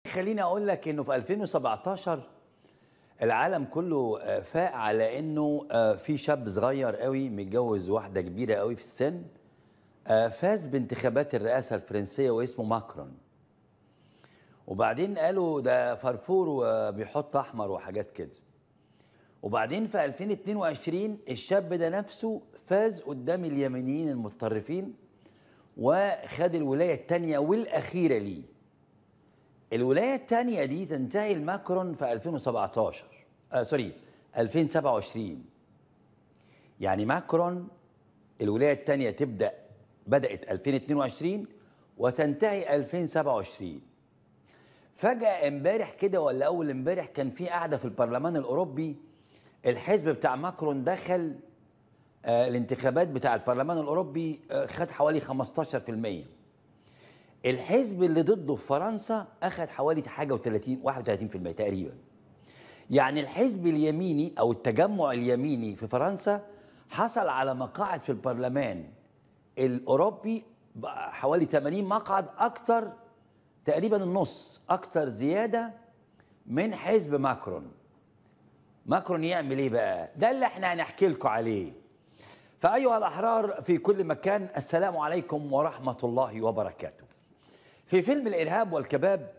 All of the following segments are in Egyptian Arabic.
خليني اقول لك انه في 2017 العالم كله آه، فاق على انه آه، في شاب صغير قوي متجوز واحده كبيره قوي في السن آه، فاز بانتخابات الرئاسه الفرنسيه واسمه ماكرون وبعدين قالوا ده فرفور وبيحط احمر وحاجات كده وبعدين في 2022 الشاب ده نفسه فاز قدام اليمينيين المتطرفين وخد الولايه الثانيه والاخيره ليه الولايه الثانيه دي تنتهي الماكرون في 2017 آه سوري 2027 يعني ماكرون الولايه الثانيه تبدا بدات 2022 وتنتهي 2027 فجاه امبارح كده ولا اول امبارح كان في قاعده في البرلمان الاوروبي الحزب بتاع ماكرون دخل آه الانتخابات بتاع البرلمان الاوروبي آه خد حوالي 15% الحزب اللي ضده في فرنسا اخذ حوالي حاجه و30 31% تقريبا يعني الحزب اليميني او التجمع اليميني في فرنسا حصل على مقاعد في البرلمان الاوروبي حوالي 80 مقعد اكتر تقريبا النص اكتر زياده من حزب ماكرون ماكرون يعمل ايه بقى ده اللي احنا هنحكي لكم عليه فايها الاحرار في كل مكان السلام عليكم ورحمه الله وبركاته في فيلم الارهاب والكباب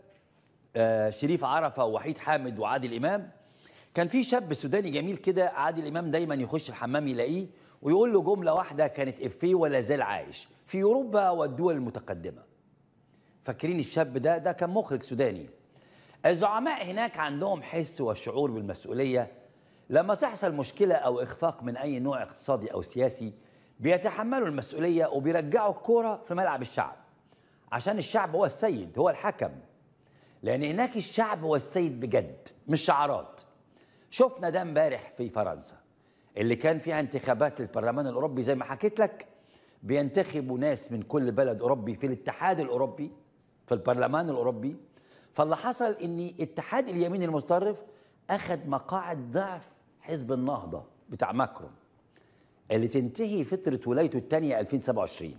آه شريف عرفه ووحيد حامد وعادل امام كان في شاب سوداني جميل كده عادل امام دايما يخش الحمام يلاقيه ويقول له جمله واحده كانت افيه ولا زال عايش في اوروبا والدول المتقدمه فاكرين الشاب ده ده كان مخرج سوداني الزعماء هناك عندهم حس والشعور بالمسؤوليه لما تحصل مشكله او اخفاق من اي نوع اقتصادي او سياسي بيتحملوا المسؤوليه وبيرجعوا الكوره في ملعب الشعب عشان الشعب هو السيد هو الحكم لان هناك الشعب هو السيد بجد مش شعارات شفنا ده امبارح في فرنسا اللي كان فيها انتخابات للبرلمان الاوروبي زي ما حكيت لك بينتخبوا ناس من كل بلد اوروبي في الاتحاد الاوروبي في البرلمان الاوروبي فاللي حصل ان اتحاد اليمين المتطرف اخذ مقاعد ضعف حزب النهضه بتاع ماكرون اللي تنتهي فتره ولايته الثانيه 2027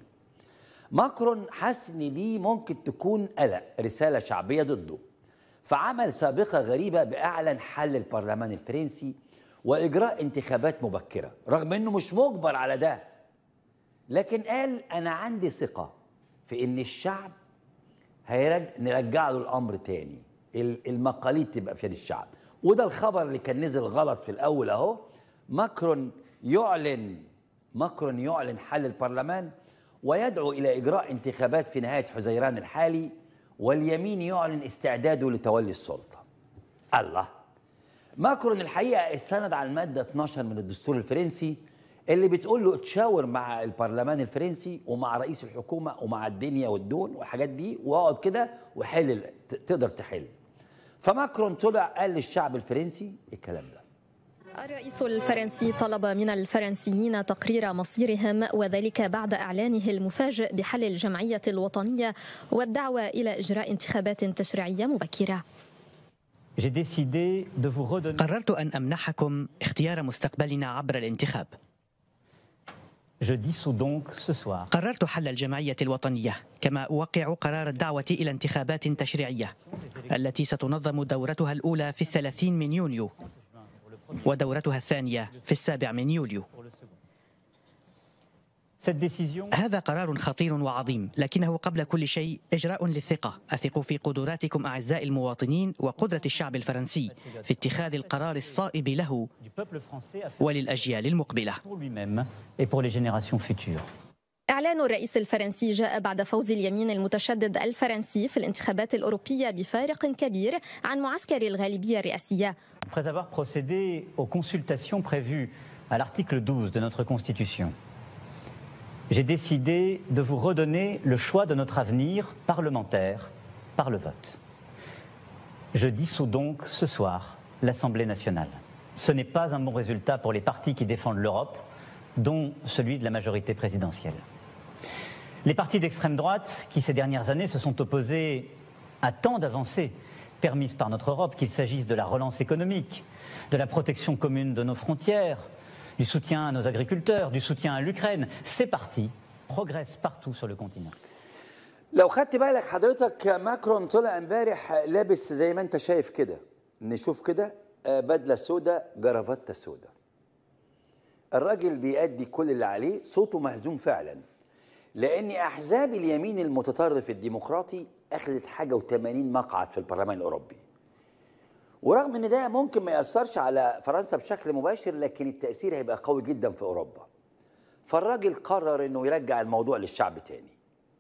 ماكرون حس ان دي ممكن تكون قلق رساله شعبيه ضده فعمل سابقه غريبه باعلن حل البرلمان الفرنسي واجراء انتخابات مبكره رغم انه مش مجبر على ده لكن قال انا عندي ثقه في ان الشعب هيرجع نرجع له الامر تاني المقاليد تبقى في يد الشعب وده الخبر اللي كان نزل غلط في الاول اهو ماكرون يعلن ماكرون يعلن حل البرلمان ويدعو الى اجراء انتخابات في نهايه حزيران الحالي واليمين يعلن استعداده لتولي السلطه. الله ماكرون الحقيقه استند على الماده 12 من الدستور الفرنسي اللي بتقول له تشاور مع البرلمان الفرنسي ومع رئيس الحكومه ومع الدنيا والدون والحاجات دي واقعد كده وحل تقدر تحل. فماكرون طلع قال للشعب الفرنسي الكلام ده. الرئيس الفرنسي طلب من الفرنسيين تقرير مصيرهم وذلك بعد اعلانه المفاجئ بحل الجمعيه الوطنيه والدعوه الى اجراء انتخابات تشريعيه مبكره. قررت ان امنحكم اختيار مستقبلنا عبر الانتخاب. قررت حل الجمعية الوطنية كما أوقع قرار الدعوة إلى انتخابات تشريعية التي ستنظم دورتها الأولى في الثلاثين من يونيو ودورتها الثانية في السابع من يوليو هذا قرار خطير وعظيم لكنه قبل كل شيء إجراء للثقة أثق في قدراتكم أعزائي المواطنين وقدرة الشعب الفرنسي في اتخاذ القرار الصائب له وللأجيال المقبلة إعلان الرئيس الفرنسي جاء بعد فوز اليمين المتشدد الفرنسي في الانتخابات الأوروبية بفارق كبير عن معسكر الغالبية الرئاسية. Après avoir procédé aux consultations prévues à l'article 12 de notre Constitution, j'ai décidé de vous redonner le choix de notre avenir parlementaire par le vote. Je dissous donc ce soir l'Assemblée nationale. Ce n'est pas un bon résultat pour les partis qui défendent l'Europe, dont celui de la majorité présidentielle. Les partis d'extrême droite, qui ces dernières années se sont opposés à tant d'avancées permises par notre Europe, qu'il s'agisse de la relance économique, de la protection commune de nos frontières, du soutien à nos agriculteurs, du soutien à l'Ukraine, ces partis progressent partout sur le continent. لو خدت بالك حضرتك ماكرون طلع امبارح لابس زي ما انت شايف كده نشوف كده آه، بدله سوداء جرافته سوداء الراجل بيأدي كل اللي عليه صوته مهزوم فعلا لان احزاب اليمين المتطرف الديمقراطي اخذت حاجه و80 مقعد في البرلمان الاوروبي ورغم ان ده ممكن ما ياثرش على فرنسا بشكل مباشر لكن التاثير هيبقى قوي جدا في اوروبا فالراجل قرر انه يرجع الموضوع للشعب تاني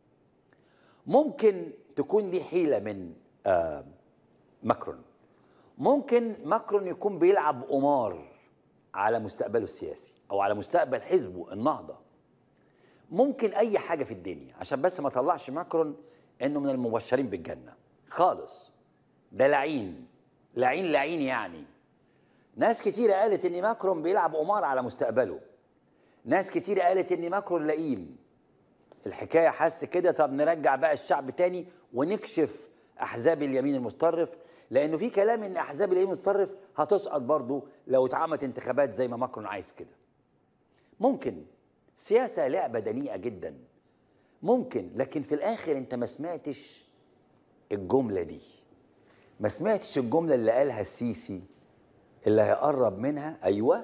ممكن تكون دي حيله من آه ماكرون ممكن ماكرون يكون بيلعب قمار على مستقبله السياسي او على مستقبل حزبه النهضه ممكن اي حاجه في الدنيا عشان بس ما طلعش ماكرون انه من المبشرين بالجنه خالص ده لعين لعين لعين يعني ناس كتير قالت ان ماكرون بيلعب قمار على مستقبله ناس كتير قالت ان ماكرون لئيم الحكايه حس كده طب نرجع بقى الشعب تاني ونكشف احزاب اليمين المتطرف لانه في كلام ان احزاب اليمين المتطرف هتسقط برضه لو اتعملت انتخابات زي ما ماكرون عايز كده ممكن سياسه لعبه دنيئه جدا ممكن لكن في الاخر انت ما سمعتش الجمله دي ما سمعتش الجمله اللي قالها السيسي اللي هيقرب منها ايوه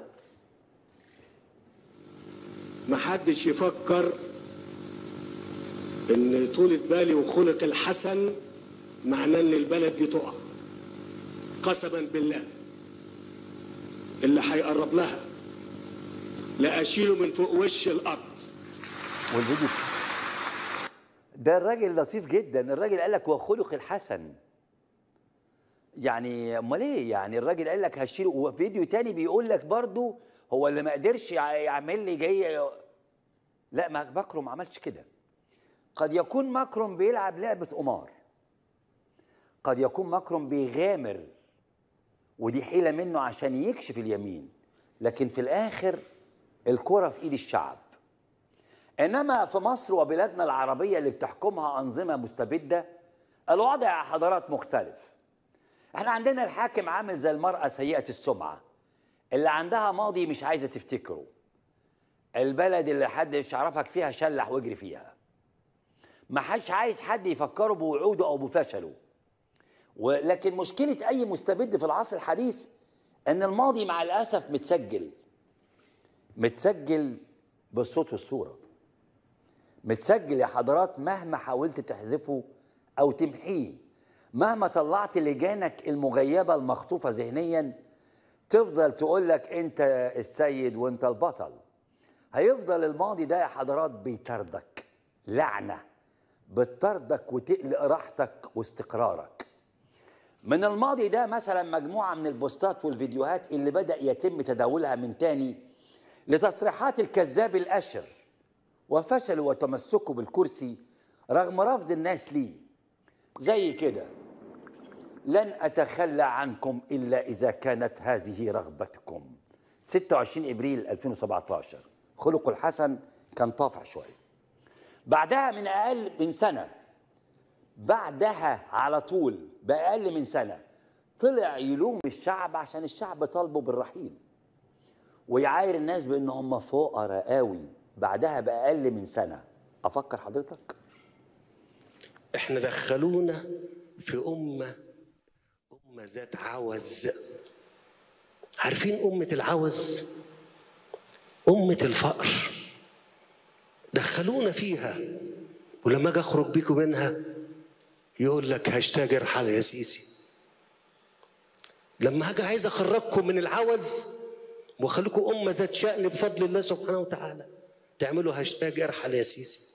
محدش يفكر ان طولة بالي وخلق الحسن معناه ان البلد دي تقع قسما بالله اللي هيقرب لها لا اشيله من فوق وش الارض والفيديو ده الراجل لطيف جدا الراجل قال لك وخلق الحسن يعني امال ايه يعني الراجل قال لك هشيله وفيديو تاني بيقول لك برضو هو اللي ما قدرش يع- يعمل لي جاي لا ما ماكرون ما عملش كده قد يكون ماكرون بيلعب لعبة قمار قد يكون ماكرون بيغامر ودي حيلة منه عشان يكشف اليمين لكن في الآخر الكرة في إيد الشعب إنما في مصر وبلادنا العربية اللي بتحكمها أنظمة مستبدة الوضع يا حضرات مختلف احنا عندنا الحاكم عامل زي المرأة سيئة السمعة اللي عندها ماضي مش عايزة تفتكره البلد اللي حد مش يعرفك فيها شلح واجري فيها ما حدش عايز حد يفكره بوعوده او بفشله ولكن مشكله اي مستبد في العصر الحديث ان الماضي مع الاسف متسجل متسجل بالصوت والصوره متسجل يا حضرات مهما حاولت تحذفه او تمحيه مهما طلعت لجانك المغيبه المخطوفه ذهنيا تفضل تقول لك انت السيد وانت البطل هيفضل الماضي ده يا حضرات بيطاردك لعنه بتطاردك وتقلق راحتك واستقرارك من الماضي ده مثلا مجموعه من البوستات والفيديوهات اللي بدا يتم تداولها من تاني لتصريحات الكذاب الاشر وفشلوا وتمسكوا بالكرسي رغم رفض الناس ليه زي كده لن أتخلى عنكم إلا إذا كانت هذه رغبتكم 26 إبريل 2017 خلق الحسن كان طافع شوية بعدها من أقل من سنة بعدها على طول بأقل من سنة طلع يلوم الشعب عشان الشعب طالبه بالرحيل ويعاير الناس بأن هم فقراء قوي بعدها بأقل من سنة أفكر حضرتك احنا دخلونا في أمة أمة ذات عوز عارفين أمة العوز أمة الفقر دخلونا فيها ولما اجي اخرج بيكم منها يقول لك هاشتاج ارحل يا سيسي لما هاجي عايز اخرجكم من العوز واخليكم امه ذات شأن بفضل الله سبحانه وتعالى تعملوا هاشتاج ارحل يا سيسي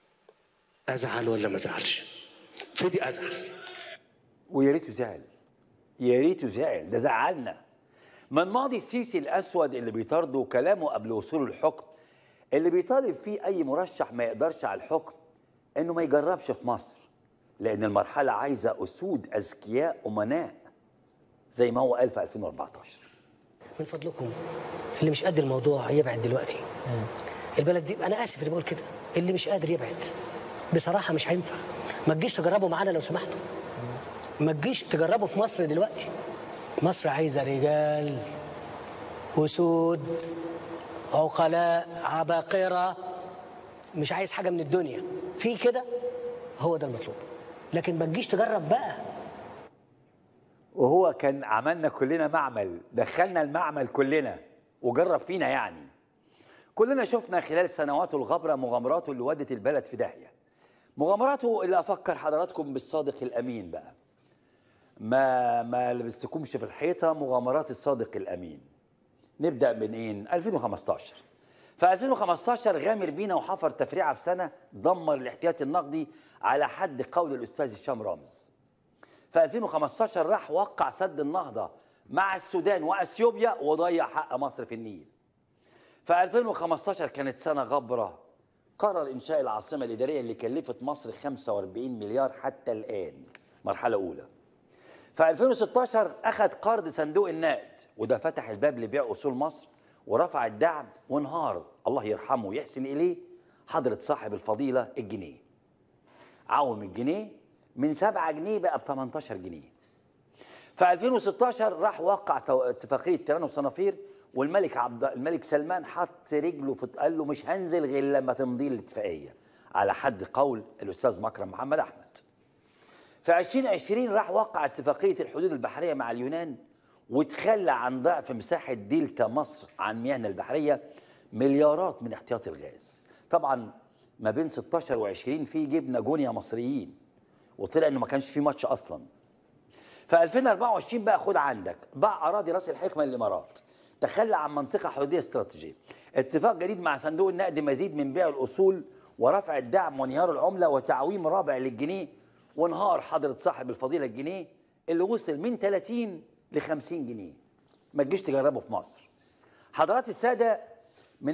ازعل ولا ما ازعلش فدي ازعل ويا ريته زعل يا ريته زعل ده زعلنا من ماضي السيسي الاسود اللي بيطارده كلامه قبل وصوله الحكم اللي بيطالب فيه اي مرشح ما يقدرش على الحكم انه ما يجربش في مصر لان المرحله عايزه اسود اذكياء امناء زي ما هو قال في 2014 من فضلكم اللي مش قد الموضوع يبعد دلوقتي البلد دي انا اسف اللي بقول كده اللي مش قادر يبعد بصراحه مش هينفع ما تجيش تجربوا معانا لو سمحتوا ما تجيش تجربوا في مصر دلوقتي مصر عايزه رجال اسود عقلاء عباقره مش عايز حاجه من الدنيا في كده هو ده المطلوب لكن ما تجيش تجرب بقى وهو كان عملنا كلنا معمل دخلنا المعمل كلنا وجرب فينا يعني كلنا شفنا خلال سنواته الغبرة مغامراته اللي ودت البلد في داهية مغامراته اللي أفكر حضراتكم بالصادق الأمين بقى ما ما لبستكمش في الحيطة مغامرات الصادق الأمين نبدأ من إيه 2015 في 2015 غامر بينا وحفر تفريعة في سنة دمر الاحتياطي النقدي على حد قول الأستاذ هشام رامز في 2015 راح وقع سد النهضة مع السودان وأثيوبيا وضيع حق مصر في النيل في 2015 كانت سنة غبرة قرر إنشاء العاصمة الإدارية اللي كلفت مصر 45 مليار حتى الآن مرحلة أولى في 2016 أخذ قرض صندوق النقد وده فتح الباب لبيع أصول مصر ورفع الدعم وانهار الله يرحمه ويحسن إليه حضرة صاحب الفضيلة الجنيه عوم الجنيه من 7 جنيه بقى ب 18 جنيه في 2016 راح وقع تو- اتفاقيه تيران وصنافير والملك عبد الملك سلمان حط رجله في قال له مش هنزل غير لما تمضي لي الاتفاقيه على حد قول الاستاذ مكرم محمد احمد في 2020 راح وقع اتفاقيه الحدود البحريه مع اليونان وتخلى عن ضعف مساحه دلتا مصر عن مياهنا البحريه مليارات من احتياطي الغاز طبعا ما بين 16 و20 في جبنا جونيا مصريين وطلع انه ما كانش في ماتش اصلا في 2024 بقى خد عندك باع اراضي راس الحكمه للامارات تخلى عن منطقه حدوديه استراتيجيه اتفاق جديد مع صندوق النقد مزيد من بيع الاصول ورفع الدعم وانهيار العمله وتعويم رابع للجنيه وانهار حضره صاحب الفضيله الجنيه اللي وصل من 30 ل 50 جنيه ما تجيش تجربه في مصر حضرات الساده من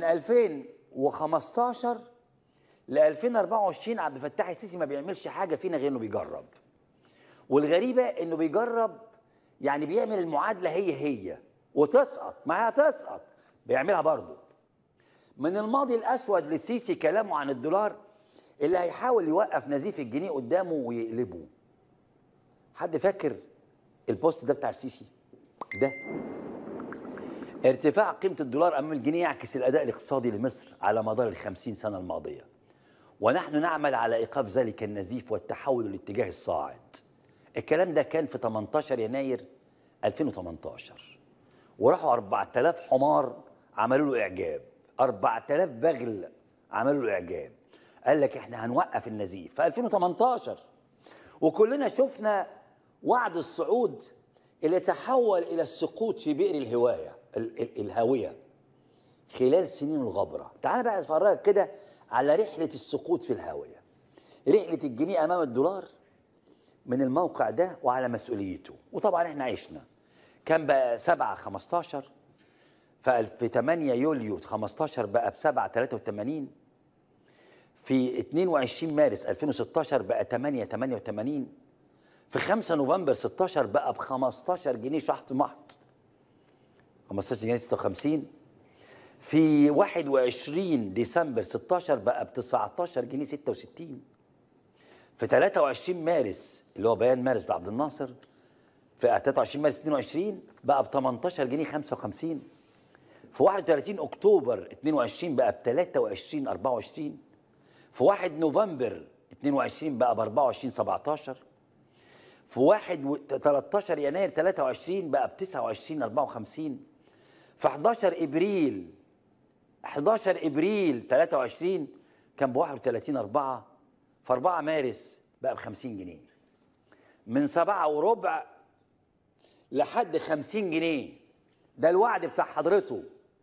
2015 ل 2024 عبد الفتاح السيسي ما بيعملش حاجه فينا غير انه بيجرب والغريبه انه بيجرب يعني بيعمل المعادله هي هي وتسقط ما هي تسقط بيعملها برضه من الماضي الاسود للسيسي كلامه عن الدولار اللي هيحاول يوقف نزيف الجنيه قدامه ويقلبه حد فاكر البوست ده بتاع السيسي ده ارتفاع قيمة الدولار أمام الجنيه يعكس الأداء الاقتصادي لمصر على مدار الخمسين سنة الماضية ونحن نعمل على إيقاف ذلك النزيف والتحول للاتجاه الصاعد الكلام ده كان في 18 يناير 2018 وراحوا 4000 حمار عملوا له إعجاب 4000 بغل عملوا له إعجاب قال لك إحنا هنوقف النزيف في 2018 وكلنا شفنا وعد الصعود اللي تحول إلى السقوط في بئر الهواية ال- ال- الهاوية خلال سنين الغبرة تعال بقى اتفرجك كده على رحلة السقوط في الهاوية رحلة الجنيه أمام الدولار من الموقع ده وعلى مسؤوليته وطبعا احنا عشنا كان بقى 7 15 في في 8 يوليو 15 بقى ب 7 83 في 22 مارس 2016 بقى 8 88 في 5 نوفمبر 16 بقى ب 15 جنيه شحط محط 15 جنيه 56 في 21 ديسمبر 16 بقى ب 19 جنيه 66 في 23 مارس اللي هو بيان مارس بتاع عبد الناصر في 23 مارس 22 بقى ب 18 جنيه 55 في 31 اكتوبر 22 بقى ب 23 24 في 1 نوفمبر 22 بقى ب 24 17 في 1 و 13 يناير 23 بقى ب 29 54 في 11 ابريل 11 ابريل 23 كان ب 31 4 في 4 مارس بقى ب 50 جنيه من سبعة وربع لحد 50 جنيه ده الوعد بتاع حضرته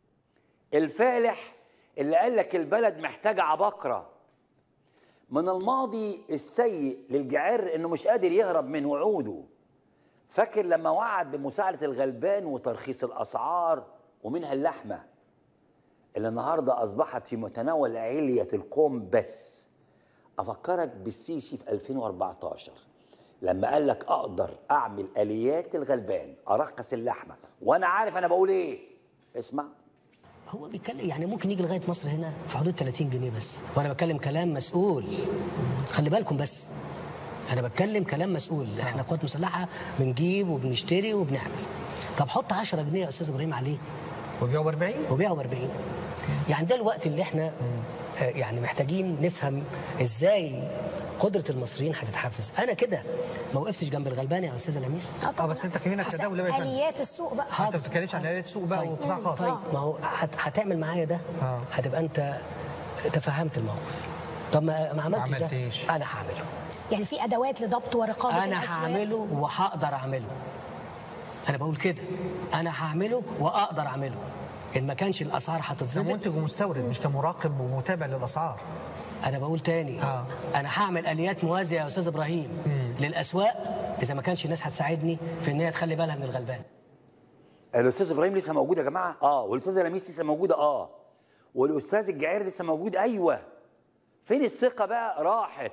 الفالح اللي قال لك البلد محتاجة عباقرة من الماضي السيء للجعر انه مش قادر يهرب من وعوده فاكر لما وعد بمساعدة الغلبان وترخيص الأسعار ومنها اللحمة اللي النهاردة أصبحت في متناول علية القوم بس أفكرك بالسيسي في 2014 لما قال لك أقدر أعمل آليات الغلبان أرخص اللحمة وأنا عارف أنا بقول إيه اسمع هو بيتكلم يعني ممكن يجي لغايه مصر هنا في حدود 30 جنيه بس وانا بتكلم كلام مسؤول خلي بالكم بس انا بتكلم كلام مسؤول احنا قوات مسلحه بنجيب وبنشتري وبنعمل طب حط 10 جنيه يا استاذ ابراهيم عليه وبيعوا ب 40 وبيعوا ب 40 يعني ده الوقت اللي احنا آه، يعني محتاجين نفهم ازاي قدره المصريين هتتحفز انا كده ما وقفتش جنب الغلبان يا استاذه لميس اه بس انت هنا أصل كدوله بقى يا فندم. اليات السوق بقى انت ما بتتكلمش عن آليات سوق بقى وقطاع خاص طيب ما هو هت- هتعمل معايا ده آه. هتبقى انت تفهمت الموقف طب ما ما عملتش ده عملتش. انا هعمله يعني في ادوات لضبط ورقابه انا الأسواق. هعمله وهقدر اعمله انا بقول كده انا هعمله واقدر اعمله ان ما كانش الاسعار هتتظبط كمنتج ومستورد مش كمراقب ومتابع للاسعار انا بقول تاني آه. انا هعمل اليات موازيه يا استاذ ابراهيم للاسواق اذا ما كانش الناس هتساعدني في ان هي تخلي بالها من الغلبان الاستاذ ابراهيم لسه موجود يا جماعه اه والاستاذه لميس لسه موجوده اه والاستاذ الجعير لسه موجود ايوه فين الثقه بقى راحت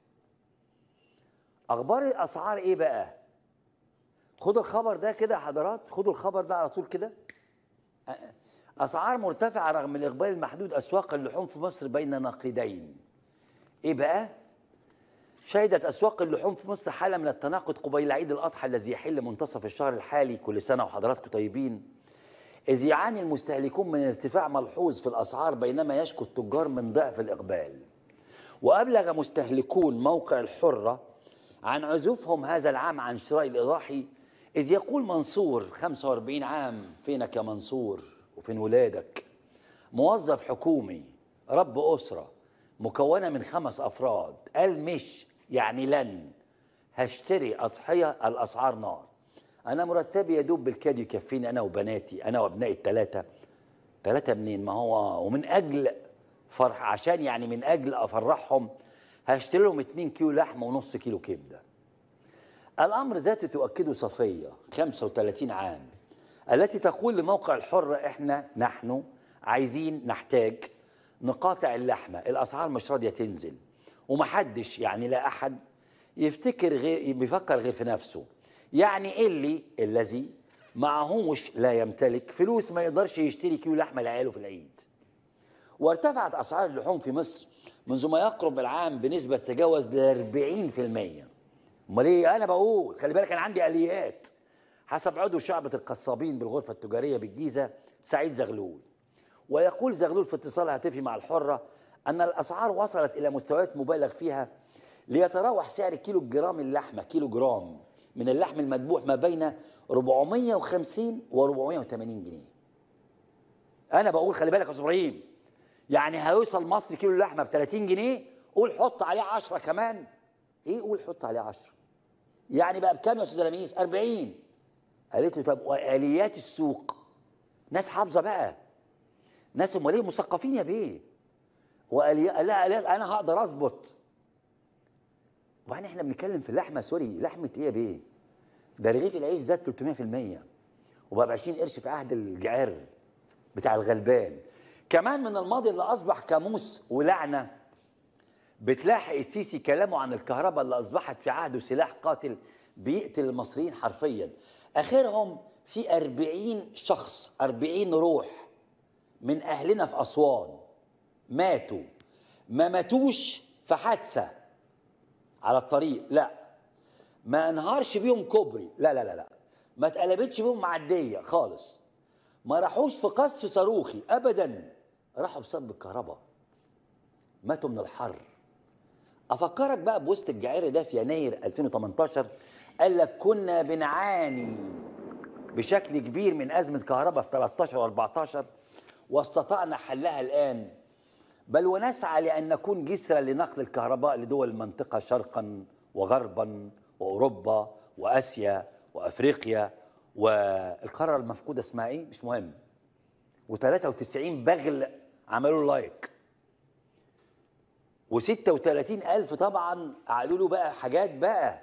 اخبار الاسعار ايه بقى خدوا الخبر ده كده يا حضرات خدوا الخبر ده على طول كده اسعار مرتفعه رغم الاقبال المحدود اسواق اللحوم في مصر بين ناقدين ايه بقى شهدت أسواق اللحوم في مصر حالة من التناقض قبيل عيد الأضحى الذي يحل منتصف الشهر الحالي كل سنة وحضراتكم طيبين إذ يعاني المستهلكون من ارتفاع ملحوظ في الأسعار بينما يشكو التجار من ضعف الإقبال وأبلغ مستهلكون موقع الحرة عن عزوفهم هذا العام عن شراء الإضاحي إذ يقول منصور 45 عام فينك يا منصور وفين ولادك موظف حكومي رب أسرة مكونة من خمس أفراد قال مش يعني لن هشتري أضحية الأسعار نار أنا مرتبي يدوب بالكاد يكفيني أنا وبناتي أنا وأبنائي الثلاثة ثلاثة منين ما هو ومن أجل فرح عشان يعني من أجل أفرحهم هشتري لهم 2 كيلو لحمة ونص كيلو كبدة الأمر ذاته تؤكده صفية 35 عام التي تقول لموقع الحرة إحنا نحن عايزين نحتاج نقاطع اللحمة الأسعار مش راضية تنزل ومحدش يعني لا أحد يفتكر غير بيفكر غير في نفسه يعني اللي الذي معهوش لا يمتلك فلوس ما يقدرش يشتري كيلو لحمة لعياله في العيد وارتفعت أسعار اللحوم في مصر منذ ما يقرب العام بنسبة تتجاوز ل 40% امال ايه انا بقول خلي بالك انا عندي اليات حسب عضو شعبة القصابين بالغرفة التجارية بالجيزة سعيد زغلول ويقول زغلول في اتصال هاتفي مع الحرة أن الأسعار وصلت إلى مستويات مبالغ فيها ليتراوح سعر كيلو جرام اللحمة كيلو جرام من اللحم المذبوح ما بين 450 و 480 جنيه أنا بقول خلي بالك يا أستاذ إبراهيم يعني هيوصل مصر كيلو اللحمة ب 30 جنيه قول حط عليه 10 كمان إيه قول حط عليه 10 يعني بقى بكام يا أستاذ لميس 40 قالت له طب وآليات السوق ناس حافظة بقى ناس امال ايه مثقفين يا بيه وقال لي- لا لا انا هقدر اظبط وبعدين احنا بنتكلم في اللحمه سوري لحمه ايه يا بيه ده رغيف العيش زاد 300% وبقى ب 20 قرش في عهد الجعر بتاع الغلبان كمان من الماضي اللي اصبح كاموس ولعنه بتلاحق السيسي كلامه عن الكهرباء اللي اصبحت في عهده سلاح قاتل بيقتل المصريين حرفيا اخرهم في 40 شخص 40 روح من اهلنا في اسوان ماتوا ما ماتوش في حادثه على الطريق لا ما انهارش بيهم كوبري لا لا لا لا ما اتقلبتش بيهم معديه خالص ما راحوش في قصف صاروخي ابدا راحوا بسبب الكهرباء ماتوا من الحر افكرك بقى بوسط الجعير ده في يناير 2018 قال لك كنا بنعاني بشكل كبير من ازمه كهرباء في 13 و14 واستطعنا حلها الان بل ونسعى لان نكون جسرا لنقل الكهرباء لدول المنطقه شرقا وغربا واوروبا واسيا وافريقيا والقاره المفقوده اسمها ايه؟ مش مهم و93 بغل عملوا لايك و36 ألف طبعا قالوا له بقى حاجات بقى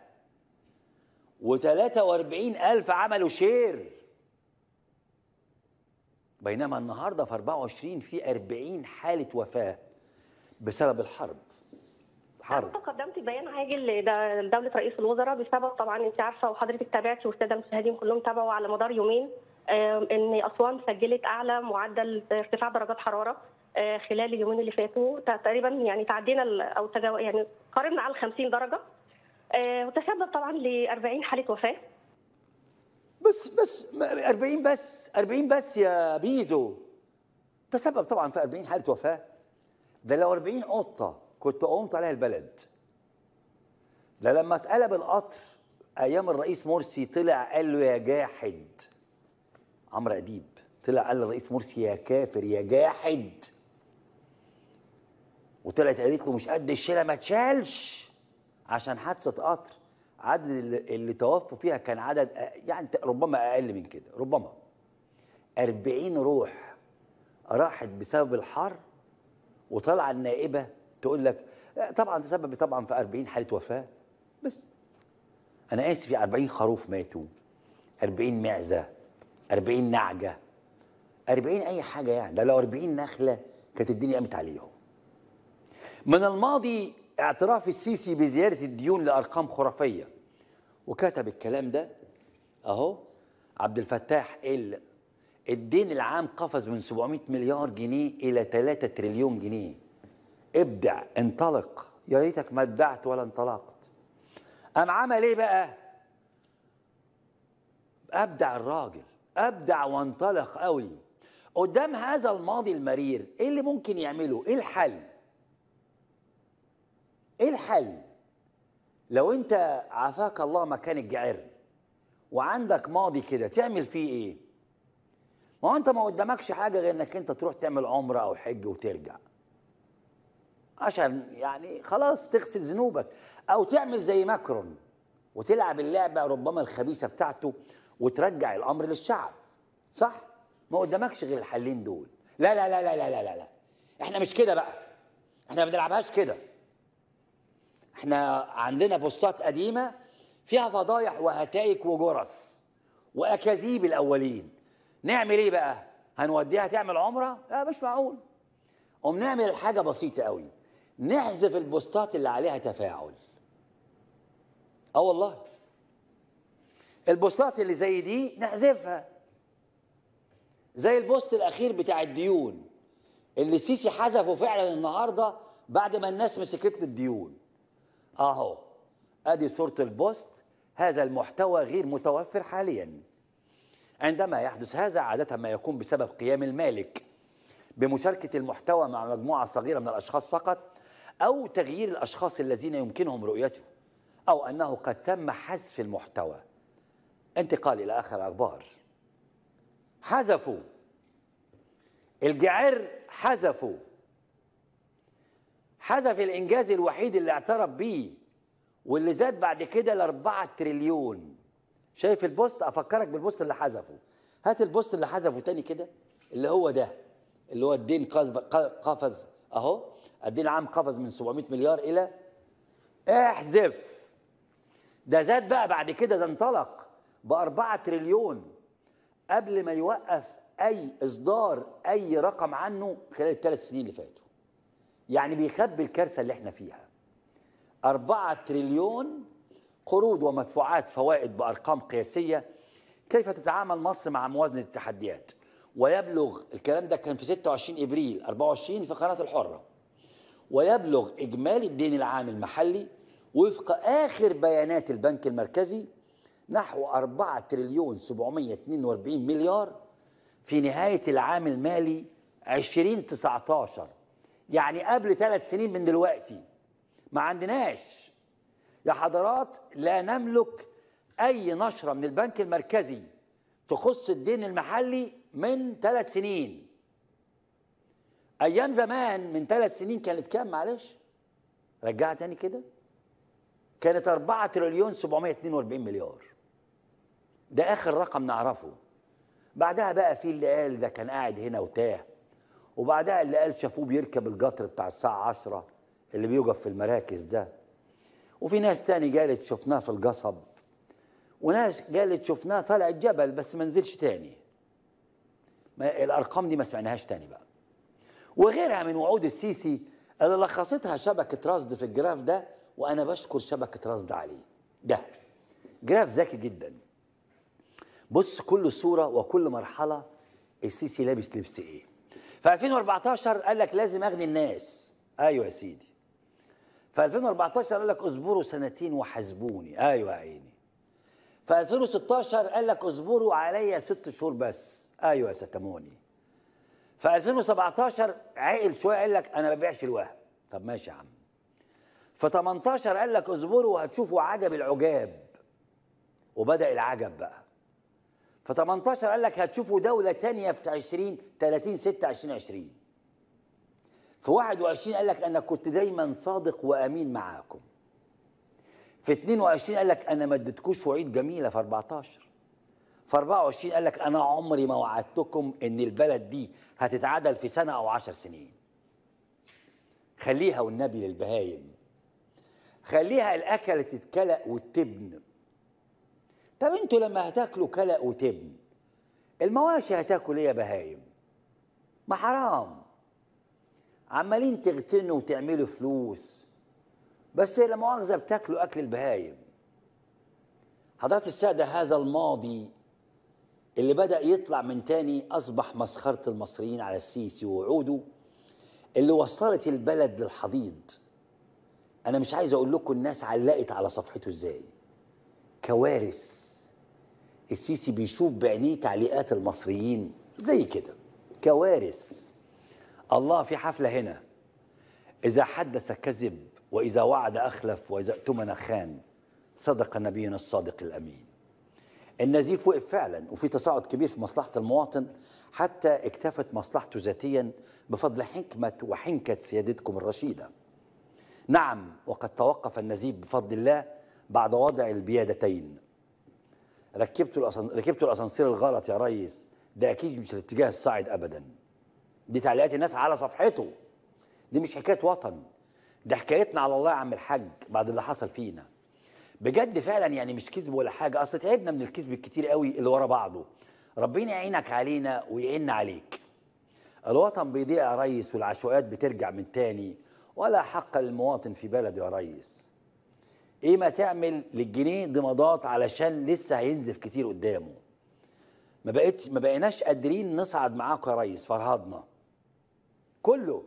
و43 ألف عملوا شير بينما النهارده في 24 في 40 حالة وفاة بسبب الحرب حرب أنا قدمت بيان عاجل لد- لدولة رئيس الوزراء بسبب طبعا أنت عارفة وحضرتك تابعتي والسادة المشاهدين كلهم تابعوا على مدار يومين آم، إن أسوان سجلت أعلى معدل ارتفاع درجات حرارة آه، خلال اليومين اللي فاتوا ت- تقريبا يعني تعدينا ال- أو تجاو يعني قاربنا على 50 درجة آه، وتسبب طبعا ل 40 حالة وفاة بس بس 40 بس 40 بس يا بيزو تسبب طبعا في 40 حالة وفاة ده لو 40 قطة كنت قمت عليها البلد ده لما اتقلب القطر ايام الرئيس مرسي طلع قال له يا جاحد عمرو اديب طلع قال للرئيس مرسي يا كافر يا جاحد وطلعت قالت له مش قد الشيله ما تشالش عشان حادثه قطر عدد اللي, اللي توفوا فيها كان عدد أ- يعني ربما اقل من كده ربما 40 روح راحت بسبب الحر وطالعه النائبه تقول لك لا، طبعا تسبب طبعا في 40 حاله وفاه بس انا اسف في 40 خروف ماتوا 40 معزه 40 نعجه 40 اي حاجه يعني ده لو 40 نخله كانت الدنيا قامت عليهم من الماضي اعتراف السيسي بزياده الديون لارقام خرافيه وكتب الكلام ده اهو عبد الفتاح ال الدين العام قفز من 700 مليار جنيه الى 3 تريليون جنيه ابدع انطلق يا ريتك ما ابدعت ولا انطلقت قام عمل ايه بقى ابدع الراجل ابدع وانطلق قوي قدام هذا الماضي المرير ايه اللي ممكن يعمله ايه الحل ايه الحل لو انت عافاك الله مكان الجعر وعندك ماضي كده تعمل فيه ايه ما هو انت ما قدامكش حاجه غير انك انت تروح تعمل عمره او حج وترجع عشان يعني خلاص تغسل ذنوبك او تعمل زي ماكرون وتلعب اللعبه ربما الخبيثه بتاعته وترجع الامر للشعب صح ما قدامكش غير الحلين دول لا لا لا لا لا لا لا, لا. احنا مش كده بقى احنا ما بنلعبهاش كده احنا عندنا بوستات قديمه فيها فضايح وهتايك وجرف واكاذيب الاولين نعمل ايه بقى هنوديها تعمل عمره لا مش معقول قوم نعمل حاجه بسيطه قوي نحذف البوستات اللي عليها تفاعل اه والله البوستات اللي زي دي نحذفها زي البوست الاخير بتاع الديون اللي السيسي حذفه فعلا النهارده بعد ما الناس مسكت له الديون اهو ادي صوره البوست هذا المحتوى غير متوفر حاليا عندما يحدث هذا عاده ما يكون بسبب قيام المالك بمشاركه المحتوى مع مجموعه صغيره من الاشخاص فقط او تغيير الاشخاص الذين يمكنهم رؤيته او انه قد تم حذف المحتوى انتقال الى اخر الاخبار حذفوا الجعر حذفوا حذف الانجاز الوحيد اللي اعترف بيه واللي زاد بعد كده ل 4 تريليون شايف البوست افكرك بالبوست اللي حذفه هات البوست اللي حذفه تاني كده اللي هو ده اللي هو الدين قفز قفز اهو الدين العام قفز من 700 مليار الى احذف ده زاد بقى بعد كده ده انطلق ب 4 تريليون قبل ما يوقف اي اصدار اي رقم عنه خلال الثلاث سنين اللي فاتوا يعني بيخبي الكارثه اللي احنا فيها 4 تريليون قروض ومدفوعات فوائد بارقام قياسيه كيف تتعامل مصر مع موازنه التحديات ويبلغ الكلام ده كان في 26 ابريل 24 في قناه الحره ويبلغ اجمالي الدين العام المحلي وفق اخر بيانات البنك المركزي نحو 4 تريليون 742 مليار في نهايه العام المالي 2019 يعني قبل ثلاث سنين من دلوقتي ما عندناش يا حضرات لا نملك اي نشره من البنك المركزي تخص الدين المحلي من ثلاث سنين ايام زمان من ثلاث سنين كانت كام معلش رجعها تاني كده كانت 4 تريليون 742 مليار ده اخر رقم نعرفه بعدها بقى في اللي قال ده كان قاعد هنا وتاه وبعدها اللي قال شافوه بيركب القطر بتاع الساعة 10 اللي بيوقف في المراكز ده وفي ناس تاني قالت شفناه في القصب وناس قالت شفناه طالع الجبل بس ما نزلش تاني ما الارقام دي ما سمعناهاش تاني بقى وغيرها من وعود السيسي اللي لخصتها شبكه رصد في الجراف ده وانا بشكر شبكه رصد عليه ده جراف ذكي جدا بص كل صوره وكل مرحله السيسي لابس لبس ايه في 2014 قال لك لازم اغني الناس ايوه يا سيدي في 2014 قال لك اصبروا سنتين وحاسبوني ايوه يا عيني في 2016 قال لك اصبروا عليا ست شهور بس ايوه يا ستموني في 2017 عقل شويه قال لك انا ما ببيعش الوهم طب ماشي يا عم في 18 قال لك اصبروا وهتشوفوا عجب العجاب وبدأ العجب بقى في 18 قال لك هتشوفوا دولة تانية في 20 30 6 20 20 في 21 قال لك أنا كنت دايما صادق وأمين معاكم في 22 قال لك أنا ما اديتكوش وعيد جميلة في 14 في 24 قال لك أنا عمري ما وعدتكم إن البلد دي هتتعدل في سنة أو 10 سنين خليها والنبي للبهايم خليها الأكلة تتكلق وتبن طب انتوا لما هتاكلوا كلق وتبن المواشي هتاكل ايه يا بهايم ما حرام عمالين تغتنوا وتعملوا فلوس بس لا مؤاخذه بتاكلوا اكل البهايم حضرات الساده هذا الماضي اللي بدا يطلع من تاني اصبح مسخره المصريين على السيسي ووعوده اللي وصلت البلد للحضيض انا مش عايز اقول لكم الناس علقت على صفحته ازاي كوارث السيسي بيشوف بعينيه تعليقات المصريين زي كده كوارث الله في حفلة هنا إذا حدث كذب وإذا وعد أخلف وإذا اؤتمن خان صدق نبينا الصادق الأمين النزيف وقف فعلا وفي تصاعد كبير في مصلحة المواطن حتى اكتفت مصلحته ذاتيا بفضل حكمة وحنكة سيادتكم الرشيدة نعم وقد توقف النزيف بفضل الله بعد وضع البيادتين ركبتوا الأسن... ركبتوا الاسانسير الغلط يا ريس ده اكيد مش الاتجاه الصاعد ابدا دي تعليقات الناس على صفحته دي مش حكايه وطن ده حكايتنا على الله يا عم الحاج بعد اللي حصل فينا بجد فعلا يعني مش كذب ولا حاجه اصل تعبنا من الكذب الكتير قوي اللي ورا بعضه ربنا يعينك علينا ويعيننا عليك الوطن بيضيع يا ريس والعشوائيات بترجع من تاني ولا حق للمواطن في بلده يا ريس ايه ما تعمل للجنيه ضمادات علشان لسه هينزف كتير قدامه ما بقتش ما بقيناش قادرين نصعد معاكم يا ريس فرهضنا كله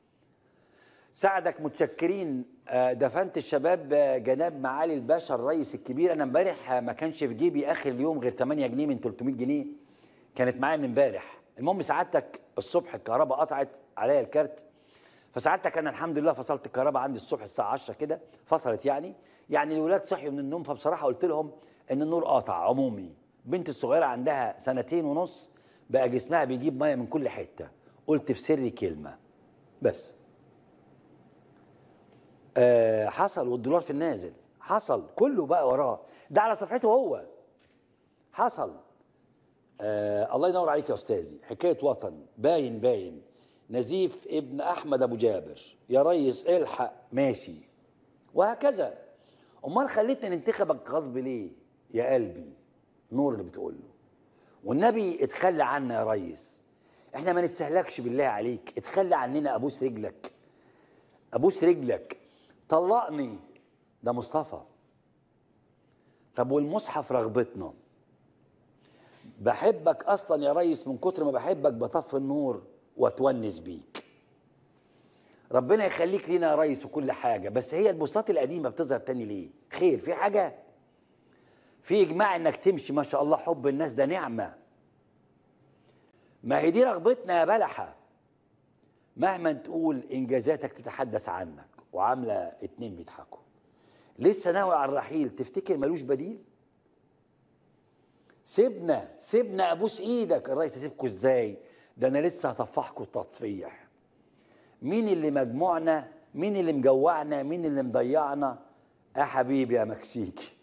ساعدك متشكرين آه، دفنت الشباب آه، جناب معالي الباشا الرئيس الكبير انا امبارح آه، ما كانش في جيبي اخر اليوم غير 8 جنيه من 300 جنيه كانت معايا من امبارح المهم سعادتك الصبح الكهرباء قطعت عليا الكارت فسعادتك انا الحمد لله فصلت الكهرباء عندي الصبح الساعه 10 كده فصلت يعني يعني الولاد صحيوا من النوم فبصراحه قلت لهم ان النور قاطع عمومي بنتي الصغيره عندها سنتين ونص بقى جسمها بيجيب ميه من كل حته قلت في سري كلمه بس آه حصل والدولار في النازل حصل كله بقى وراه ده على صفحته هو حصل آه الله ينور عليك يا استاذي حكايه وطن باين باين نزيف ابن احمد ابو جابر يا ريس الحق ماشي وهكذا امال خليتنا ننتخبك غصب ليه يا قلبي نور اللي بتقول له والنبي اتخلى عنا يا ريس احنا ما نستهلكش بالله عليك اتخلى عننا ابوس رجلك ابوس رجلك طلقني ده مصطفى طب والمصحف رغبتنا بحبك اصلا يا ريس من كتر ما بحبك بطفي النور واتونس بيك ربنا يخليك لينا يا ريس وكل حاجه بس هي البوستات القديمه بتظهر تاني ليه خير في حاجه في اجماع انك تمشي ما شاء الله حب الناس ده نعمه ما هي دي رغبتنا يا بلحه مهما تقول انجازاتك تتحدث عنك وعامله اتنين بيضحكوا لسه ناوي على الرحيل تفتكر ملوش بديل سيبنا سيبنا ابوس ايدك الرئيس هسيبكوا ازاي ده انا لسه هطفحكوا التطفيح مين اللي مجموعنا مين اللي مجوعنا مين اللي مضيعنا يا حبيبي يا مكسيكي